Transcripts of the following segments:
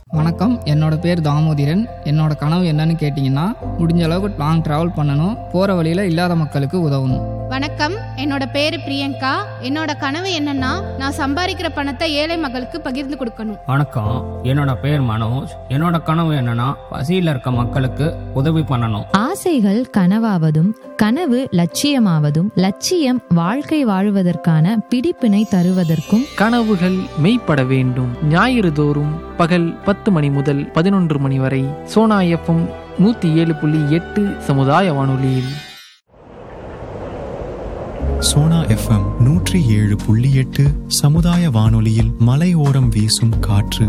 வணக்கம் என்னோட பேர் தாமோதிரன் என்னோட கனவு என்னன்னு கேட்டிங்கன்னா முடிஞ்ச அளவுக்கு லாங் ட்ராவல் பண்ணணும் போகிற வழியில் இல்லாத மக்களுக்கு உதவணும் வணக்கம் என்னோட பேரு பிரியங்கா என்னோட கனவு என்னன்னா நான் சம்பாதிக்கிற பணத்தை ஏழை மக்களுக்கு பகிர்ந்து கொடுக்கணும் வணக்கம் என்னோட பேர் மனோஜ் என்னோட கனவு என்னன்னா பசியில் இருக்க மக்களுக்கு உதவி பண்ணணும் ஆசைகள் கனவாவதும் கனவு லட்சியமாவதும் லட்சியம் வாழ்க்கை வாழுவதற்கான பிடிப்பினை தருவதற்கும் கனவுகள் மெய்ப்பட வேண்டும் ஞாயிறு தோறும் பகல் பத்து மணி முதல் பதினொன்று மணி வரை சோனா எஃப்எம் நூத்தி ஏழு புள்ளி எட்டு சமுதாய வானொலியில் சோனா எஃப்எம் நூற்றி ஏழு புள்ளி எட்டு சமுதாய வானொலியில் மலையோரம் வீசும் காற்று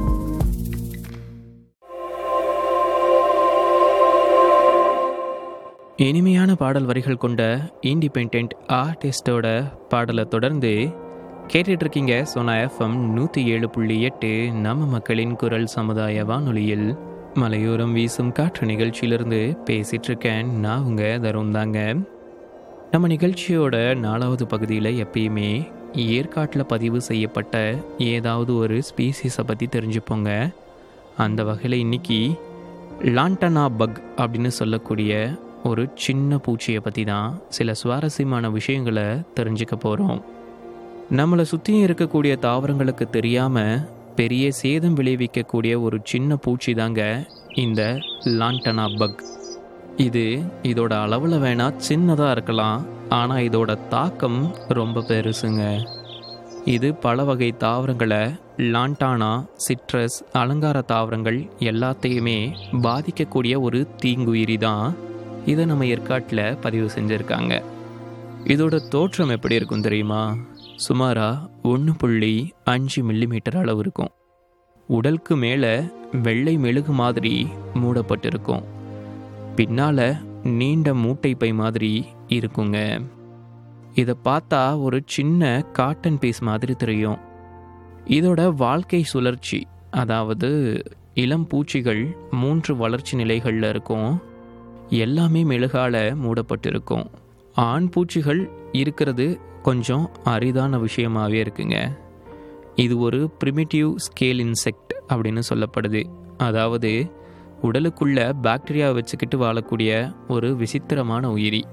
இனிமையான பாடல் வரிகள் கொண்ட இண்டிபெண்ட் ஆர்டிஸ்டோட பாடலை தொடர்ந்து கேட்டுட்டு இருக்கீங்க சோனா எஃப்எம் நூற்றி ஏழு புள்ளி எட்டு நம்ம மக்களின் குரல் சமுதாய வானொலியில் மலையோரம் வீசும் காற்று நிகழ்ச்சியிலிருந்து பேசிட்டு இருக்கேன் நான் உங்க தருண் தாங்க நம்ம நிகழ்ச்சியோட நாலாவது பகுதியில் எப்பயுமே ஏற்காட்டில் பதிவு செய்யப்பட்ட ஏதாவது ஒரு ஸ்பீசிஸை பற்றி தெரிஞ்சுப்போங்க அந்த வகையில் இன்னைக்கு லாண்டனா பக் அப்படின்னு சொல்லக்கூடிய ஒரு சின்ன பூச்சியை பற்றி தான் சில சுவாரஸ்யமான விஷயங்களை தெரிஞ்சுக்க போகிறோம் நம்மளை சுற்றியும் இருக்கக்கூடிய தாவரங்களுக்கு தெரியாமல் பெரிய சேதம் விளைவிக்கக்கூடிய ஒரு சின்ன பூச்சி தாங்க இந்த லாண்டனா பக் இது இதோட அளவில் வேணால் சின்னதாக இருக்கலாம் ஆனால் இதோட தாக்கம் ரொம்ப பெருசுங்க இது பல வகை தாவரங்களை லாண்டானா சிட்ரஸ் அலங்கார தாவரங்கள் எல்லாத்தையுமே பாதிக்கக்கூடிய ஒரு தீங்குயிரி தான் இதை நம்ம ஏற்காட்டில் பதிவு செஞ்சுருக்காங்க இதோட தோற்றம் எப்படி இருக்கும் தெரியுமா சுமாரா ஒன்று புள்ளி அஞ்சு மில்லிமீட்டர் அளவு இருக்கும் உடலுக்கு மேலே வெள்ளை மெழுகு மாதிரி மூடப்பட்டிருக்கும் பின்னால் நீண்ட மூட்டை பை மாதிரி இருக்குங்க இதை பார்த்தா ஒரு சின்ன காட்டன் பீஸ் மாதிரி தெரியும் இதோட வாழ்க்கை சுழற்சி அதாவது இளம் பூச்சிகள் மூன்று வளர்ச்சி நிலைகளில் இருக்கும் எல்லாமே மெழுகால மூடப்பட்டிருக்கும் ஆண் பூச்சிகள் இருக்கிறது கொஞ்சம் அரிதான விஷயமாகவே இருக்குங்க இது ஒரு ப்ரிமிட்டிவ் ஸ்கேல் இன்செக்ட் அப்படின்னு சொல்லப்படுது அதாவது உடலுக்குள்ள பாக்டீரியா வச்சுக்கிட்டு வாழக்கூடிய ஒரு விசித்திரமான உயிரி